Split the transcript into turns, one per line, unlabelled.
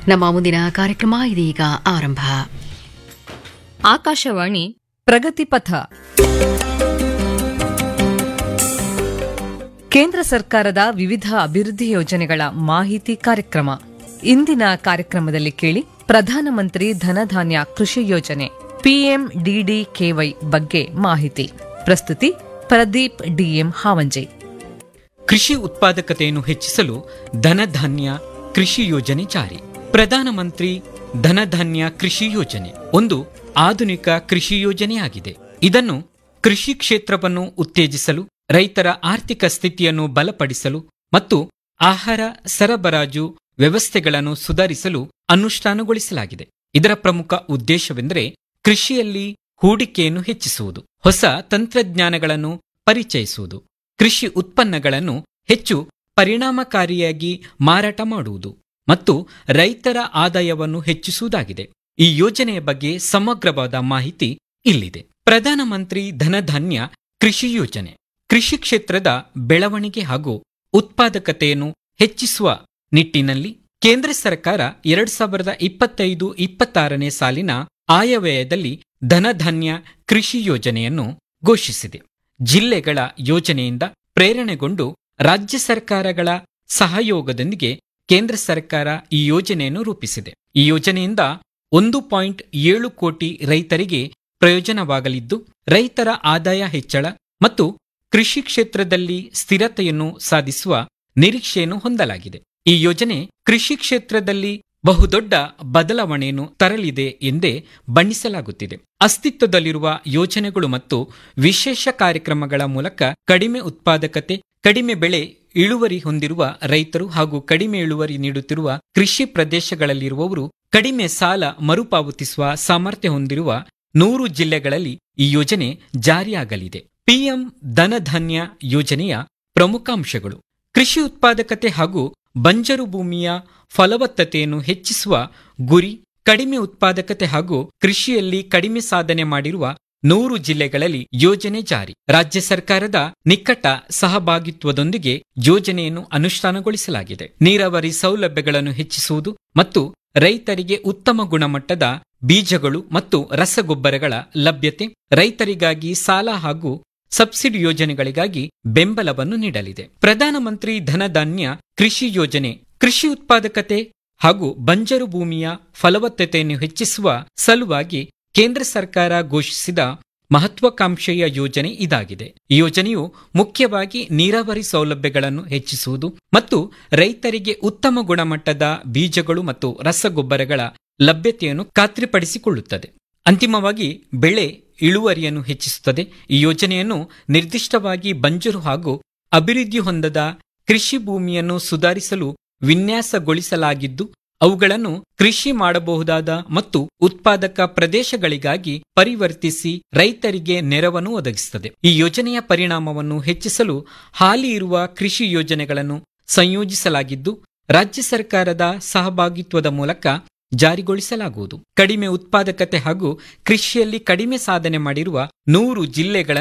ನಮ್ಮ ಮುಂದಿನ ಕಾರ್ಯಕ್ರಮ ಇದೀಗ ಆರಂಭ
ಆಕಾಶವಾಣಿ ಪ್ರಗತಿ ಪಥ ಕೇಂದ್ರ ಸರ್ಕಾರದ ವಿವಿಧ ಅಭಿವೃದ್ಧಿ ಯೋಜನೆಗಳ ಮಾಹಿತಿ ಕಾರ್ಯಕ್ರಮ ಇಂದಿನ ಕಾರ್ಯಕ್ರಮದಲ್ಲಿ ಕೇಳಿ ಪ್ರಧಾನಮಂತ್ರಿ ಧನಧಾನ್ಯ ಕೃಷಿ ಯೋಜನೆ ಪಿಎಂಡಿಡಿಕೆವೈ ಬಗ್ಗೆ ಮಾಹಿತಿ ಪ್ರಸ್ತುತಿ ಪ್ರದೀಪ್ ಡಿಎಂ ಹಾವಂಜೆ
ಕೃಷಿ ಉತ್ಪಾದಕತೆಯನ್ನು ಹೆಚ್ಚಿಸಲು ಧನಧಾನ್ಯ ಕೃಷಿ ಯೋಜನೆ ಜಾರಿ ಪ್ರಧಾನಮಂತ್ರಿ ಧನಧಾನ್ಯ ಕೃಷಿ ಯೋಜನೆ ಒಂದು ಆಧುನಿಕ ಕೃಷಿ ಯೋಜನೆಯಾಗಿದೆ ಇದನ್ನು ಕೃಷಿ ಕ್ಷೇತ್ರವನ್ನು ಉತ್ತೇಜಿಸಲು ರೈತರ ಆರ್ಥಿಕ ಸ್ಥಿತಿಯನ್ನು ಬಲಪಡಿಸಲು ಮತ್ತು ಆಹಾರ ಸರಬರಾಜು ವ್ಯವಸ್ಥೆಗಳನ್ನು ಸುಧಾರಿಸಲು ಅನುಷ್ಠಾನಗೊಳಿಸಲಾಗಿದೆ ಇದರ ಪ್ರಮುಖ ಉದ್ದೇಶವೆಂದರೆ ಕೃಷಿಯಲ್ಲಿ ಹೂಡಿಕೆಯನ್ನು ಹೆಚ್ಚಿಸುವುದು ಹೊಸ ತಂತ್ರಜ್ಞಾನಗಳನ್ನು ಪರಿಚಯಿಸುವುದು ಕೃಷಿ ಉತ್ಪನ್ನಗಳನ್ನು ಹೆಚ್ಚು ಪರಿಣಾಮಕಾರಿಯಾಗಿ ಮಾರಾಟ ಮಾಡುವುದು ಮತ್ತು ರೈತರ ಆದಾಯವನ್ನು ಹೆಚ್ಚಿಸುವುದಾಗಿದೆ ಈ ಯೋಜನೆಯ ಬಗ್ಗೆ ಸಮಗ್ರವಾದ ಮಾಹಿತಿ ಇಲ್ಲಿದೆ ಪ್ರಧಾನಮಂತ್ರಿ ಧನಧಾನ್ಯ ಕೃಷಿ ಯೋಜನೆ ಕೃಷಿ ಕ್ಷೇತ್ರದ ಬೆಳವಣಿಗೆ ಹಾಗೂ ಉತ್ಪಾದಕತೆಯನ್ನು ಹೆಚ್ಚಿಸುವ ನಿಟ್ಟಿನಲ್ಲಿ ಕೇಂದ್ರ ಸರ್ಕಾರ ಎರಡ್ ಸಾವಿರದ ಇಪ್ಪತ್ತೈದು ಇಪ್ಪತ್ತಾರನೇ ಸಾಲಿನ ಆಯವ್ಯಯದಲ್ಲಿ ಧನಧಾನ್ಯ ಕೃಷಿ ಯೋಜನೆಯನ್ನು ಘೋಷಿಸಿದೆ ಜಿಲ್ಲೆಗಳ ಯೋಜನೆಯಿಂದ ಪ್ರೇರಣೆಗೊಂಡು ರಾಜ್ಯ ಸರ್ಕಾರಗಳ ಸಹಯೋಗದೊಂದಿಗೆ ಕೇಂದ್ರ ಸರ್ಕಾರ ಈ ಯೋಜನೆಯನ್ನು ರೂಪಿಸಿದೆ ಈ ಯೋಜನೆಯಿಂದ ಒಂದು ಪಾಯಿಂಟ್ ಏಳು ಕೋಟಿ ರೈತರಿಗೆ ಪ್ರಯೋಜನವಾಗಲಿದ್ದು ರೈತರ ಆದಾಯ ಹೆಚ್ಚಳ ಮತ್ತು ಕೃಷಿ ಕ್ಷೇತ್ರದಲ್ಲಿ ಸ್ಥಿರತೆಯನ್ನು ಸಾಧಿಸುವ ನಿರೀಕ್ಷೆಯನ್ನು ಹೊಂದಲಾಗಿದೆ ಈ ಯೋಜನೆ ಕೃಷಿ ಕ್ಷೇತ್ರದಲ್ಲಿ ಬಹುದೊಡ್ಡ ಬದಲಾವಣೆಯನ್ನು ತರಲಿದೆ ಎಂದೇ ಬಣ್ಣಿಸಲಾಗುತ್ತಿದೆ ಅಸ್ತಿತ್ವದಲ್ಲಿರುವ ಯೋಜನೆಗಳು ಮತ್ತು ವಿಶೇಷ ಕಾರ್ಯಕ್ರಮಗಳ ಮೂಲಕ ಕಡಿಮೆ ಉತ್ಪಾದಕತೆ ಕಡಿಮೆ ಬೆಳೆ ಇಳುವರಿ ಹೊಂದಿರುವ ರೈತರು ಹಾಗೂ ಕಡಿಮೆ ಇಳುವರಿ ನೀಡುತ್ತಿರುವ ಕೃಷಿ ಪ್ರದೇಶಗಳಲ್ಲಿರುವವರು ಕಡಿಮೆ ಸಾಲ ಮರುಪಾವತಿಸುವ ಸಾಮರ್ಥ್ಯ ಹೊಂದಿರುವ ನೂರು ಜಿಲ್ಲೆಗಳಲ್ಲಿ ಈ ಯೋಜನೆ ಜಾರಿಯಾಗಲಿದೆ ಪಿಎಂ ಧನಧಾನ್ಯ ಯೋಜನೆಯ ಪ್ರಮುಖ ಅಂಶಗಳು ಕೃಷಿ ಉತ್ಪಾದಕತೆ ಹಾಗೂ ಬಂಜರು ಭೂಮಿಯ ಫಲವತ್ತತೆಯನ್ನು ಹೆಚ್ಚಿಸುವ ಗುರಿ ಕಡಿಮೆ ಉತ್ಪಾದಕತೆ ಹಾಗೂ ಕೃಷಿಯಲ್ಲಿ ಕಡಿಮೆ ಸಾಧನೆ ಮಾಡಿರುವ ನೂರು ಜಿಲ್ಲೆಗಳಲ್ಲಿ ಯೋಜನೆ ಜಾರಿ ರಾಜ್ಯ ಸರ್ಕಾರದ ನಿಕಟ ಸಹಭಾಗಿತ್ವದೊಂದಿಗೆ ಯೋಜನೆಯನ್ನು ಅನುಷ್ಠಾನಗೊಳಿಸಲಾಗಿದೆ ನೀರಾವರಿ ಸೌಲಭ್ಯಗಳನ್ನು ಹೆಚ್ಚಿಸುವುದು ಮತ್ತು ರೈತರಿಗೆ ಉತ್ತಮ ಗುಣಮಟ್ಟದ ಬೀಜಗಳು ಮತ್ತು ರಸಗೊಬ್ಬರಗಳ ಲಭ್ಯತೆ ರೈತರಿಗಾಗಿ ಸಾಲ ಹಾಗೂ ಸಬ್ಸಿಡಿ ಯೋಜನೆಗಳಿಗಾಗಿ ಬೆಂಬಲವನ್ನು ನೀಡಲಿದೆ ಪ್ರಧಾನಮಂತ್ರಿ ಧನಧಾನ್ಯ ಕೃಷಿ ಯೋಜನೆ ಕೃಷಿ ಉತ್ಪಾದಕತೆ ಹಾಗೂ ಬಂಜರು ಭೂಮಿಯ ಫಲವತ್ತತೆಯನ್ನು ಹೆಚ್ಚಿಸುವ ಸಲುವಾಗಿ ಕೇಂದ್ರ ಸರ್ಕಾರ ಘೋಷಿಸಿದ ಮಹತ್ವಾಕಾಂಕ್ಷೆಯ ಯೋಜನೆ ಇದಾಗಿದೆ ಈ ಯೋಜನೆಯು ಮುಖ್ಯವಾಗಿ ನೀರಾವರಿ ಸೌಲಭ್ಯಗಳನ್ನು ಹೆಚ್ಚಿಸುವುದು ಮತ್ತು ರೈತರಿಗೆ ಉತ್ತಮ ಗುಣಮಟ್ಟದ ಬೀಜಗಳು ಮತ್ತು ರಸಗೊಬ್ಬರಗಳ ಲಭ್ಯತೆಯನ್ನು ಖಾತ್ರಿಪಡಿಸಿಕೊಳ್ಳುತ್ತದೆ ಅಂತಿಮವಾಗಿ ಬೆಳೆ ಇಳುವರಿಯನ್ನು ಹೆಚ್ಚಿಸುತ್ತದೆ ಈ ಯೋಜನೆಯನ್ನು ನಿರ್ದಿಷ್ಟವಾಗಿ ಬಂಜರು ಹಾಗೂ ಅಭಿವೃದ್ಧಿ ಹೊಂದದ ಕೃಷಿ ಭೂಮಿಯನ್ನು ಸುಧಾರಿಸಲು ವಿನ್ಯಾಸಗೊಳಿಸಲಾಗಿದ್ದು ಅವುಗಳನ್ನು ಕೃಷಿ ಮಾಡಬಹುದಾದ ಮತ್ತು ಉತ್ಪಾದಕ ಪ್ರದೇಶಗಳಿಗಾಗಿ ಪರಿವರ್ತಿಸಿ ರೈತರಿಗೆ ನೆರವನ್ನು ಒದಗಿಸುತ್ತದೆ ಈ ಯೋಜನೆಯ ಪರಿಣಾಮವನ್ನು ಹೆಚ್ಚಿಸಲು ಹಾಲಿ ಇರುವ ಕೃಷಿ ಯೋಜನೆಗಳನ್ನು ಸಂಯೋಜಿಸಲಾಗಿದ್ದು ರಾಜ್ಯ ಸರ್ಕಾರದ ಸಹಭಾಗಿತ್ವದ ಮೂಲಕ ಜಾರಿಗೊಳಿಸಲಾಗುವುದು ಕಡಿಮೆ ಉತ್ಪಾದಕತೆ ಹಾಗೂ ಕೃಷಿಯಲ್ಲಿ ಕಡಿಮೆ ಸಾಧನೆ ಮಾಡಿರುವ ನೂರು ಜಿಲ್ಲೆಗಳ